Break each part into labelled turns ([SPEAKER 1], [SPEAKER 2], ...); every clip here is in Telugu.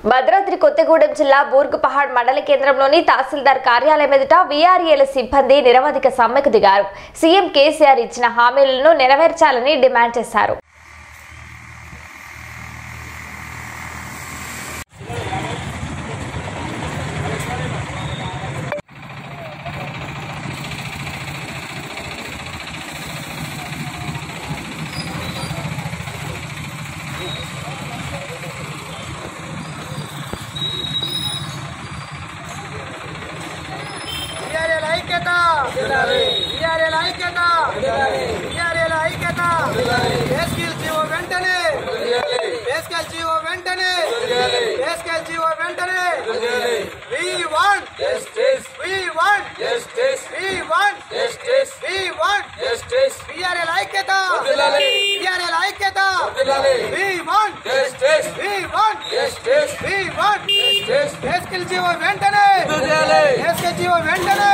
[SPEAKER 1] భద్రాద్రి కొత్తగూడెం జిల్లా బూర్గుపహాడ్ మండల కేంద్రంలోని తహసీల్దార్ కార్యాలయం ఎదుట వీఆర్ఏల సిబ్బంది నిరవధిక సమ్మెకు దిగారు సీఎం కేసీఆర్ ఇచ్చిన హామీలను నెరవేర్చాలని డిమాండ్ చేశారు
[SPEAKER 2] విఆర్ఏల ఐక్యత విఆర్ఏల ఐక్యత విఆర్ఏల ఐక్యత బేస్కిల్ జీవో వెంటనే బేస్కిల్ జీవో వెంటనే బేస్కిల్ జీవో వెంటనే we want justice we want justice we want justice we want justice విఆర్ఏల ఐక్యత విఆర్ఏల ఐక్యత we want justice we want justice we want justice pay scale GO వెంటనే బేస్కిల్ జీవో వెంటనే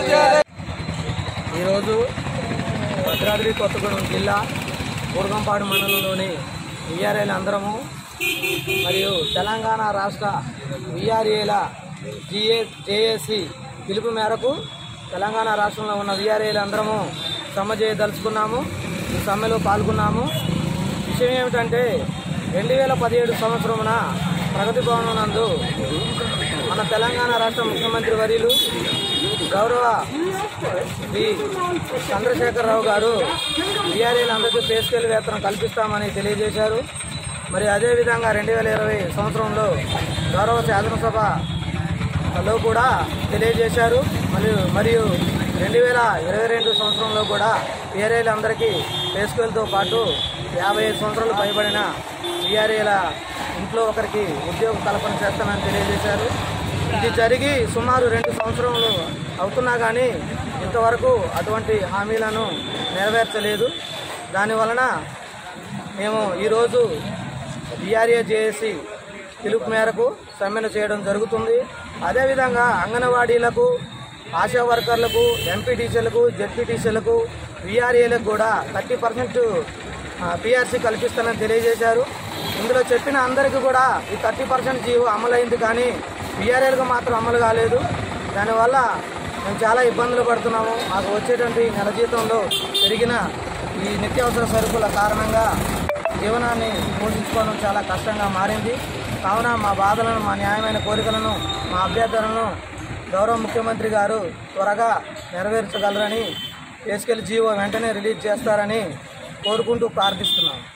[SPEAKER 3] ఈరోజు భద్రాద్రి కొత్తగూడెం జిల్లా బూర్గంపాడు మండలంలోని విఆర్ఏల అందరము మరియు తెలంగాణ రాష్ట్ర విఆర్ఏల జిఏ జేఏసి పిలుపు మేరకు తెలంగాణ రాష్ట్రంలో ఉన్న విఆర్ఏలు అందరము సమ్మె చేయదలుచుకున్నాము ఈ సమ్మెలో పాల్గొన్నాము విషయం ఏమిటంటే రెండు వేల పదిహేడు సంవత్సరమున ప్రగతి భవనం నందు మన తెలంగాణ రాష్ట్ర ముఖ్యమంత్రి వర్యులు గౌరవ శ్రీ చంద్రశేఖరరావు గారు బీఆర్ఏలు అందరికీ పే స్కేల్ వేతనం కల్పిస్తామని తెలియజేశారు మరి అదేవిధంగా రెండు వేల ఇరవై సంవత్సరంలో గౌరవ శాసనసభలో కూడా తెలియజేశారు మరియు మరియు రెండు వేల ఇరవై రెండు సంవత్సరంలో కూడా బీఆర్ఏలు అందరికీ పే స్కేల్తో పాటు యాభై ఐదు సంవత్సరాలు పైబడిన బీఆర్ఏల ఇంట్లో ఒకరికి ఉద్యోగ కల్పన చేస్తానని తెలియజేశారు ఇది జరిగి సుమారు రెండు సంవత్సరములు అవుతున్నా కానీ ఇంతవరకు అటువంటి హామీలను నెరవేర్చలేదు దానివలన మేము ఈరోజు బీఆర్ఏ జేఏసీ పిలుపు మేరకు సమ్మెను చేయడం జరుగుతుంది అదేవిధంగా అంగన్వాడీలకు ఆశా వర్కర్లకు ఎంపీటీసీలకు జెడ్పీటీసీలకు విఆర్ఏలకు కూడా థర్టీ పర్సెంట్ పిఆర్సీ కల్పిస్తానని తెలియజేశారు ఇందులో చెప్పిన అందరికీ కూడా ఈ థర్టీ పర్సెంట్ జీవో అమలైంది కానీ విఆర్ఏలకు మాత్రం అమలు కాలేదు దానివల్ల మేము చాలా ఇబ్బందులు పడుతున్నాము మాకు వచ్చేటువంటి నెల జీతంలో పెరిగిన ఈ నిత్యావసర సరుకుల కారణంగా జీవనాన్ని పోషించుకోవడం చాలా కష్టంగా మారింది కావున మా బాధలను మా న్యాయమైన కోరికలను మా అభ్యర్థనలను గౌరవ ముఖ్యమంత్రి గారు త్వరగా నెరవేర్చగలరని వేసుకెళ్లి జీవో వెంటనే రిలీజ్ చేస్తారని కోరుకుంటూ ప్రార్థిస్తున్నాం